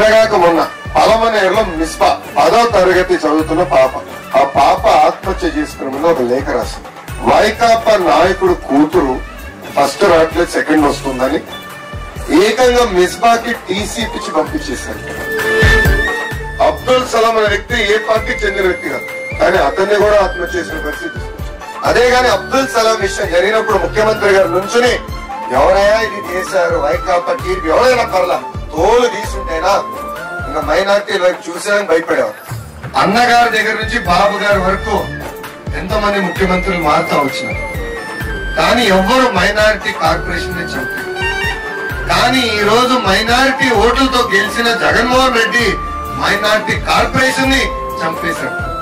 నిన్నగాక మొన్న పలమనేరులో మిస్బా పదో తరగతి చదువుతున్న పాప ఆ పాప ఆత్మహత్య చేసుకున్న ముందు ఒక లేఖ రాసింది వైకాపా నాయకుడు కూతురు ఫస్ట్ రావట్లేదు సెకండ్ వస్తుందని ఏకంగా మిస్బాకి టీసీ పిచ్చి పంపించేశారు అబ్దుల్ సలాం అనే వ్యక్తి ఏ పార్టీకి చెందిన వ్యక్తి కాదు కానీ అతన్ని కూడా ఆత్మహత్య చేసిన పరిస్థితి అదే గాని అబ్దుల్ సలాం విషయం జరిగినప్పుడు ముఖ్యమంత్రి గారు నుంచుని ఎవరైనా ఇది చేశారు వైకాపా తీర్పు ఎవరైనా పర్లా తోలు తీసుంటేనా ఇంకా మైనార్టీల వైపు చూసారని భయపడేవారు అన్నగారి దగ్గర నుంచి బాబు గారి వరకు ఎంతమంది ముఖ్యమంత్రులు మారుతా వచ్చినారు కానీ ఎవ్వరు మైనారిటీ కార్పొరేషన్ ని చంపారు కానీ ఈ రోజు మైనారిటీ ఓట్లతో గెలిచిన జగన్మోహన్ రెడ్డి మైనారిటీ కార్పొరేషన్ ని చంపేశాడు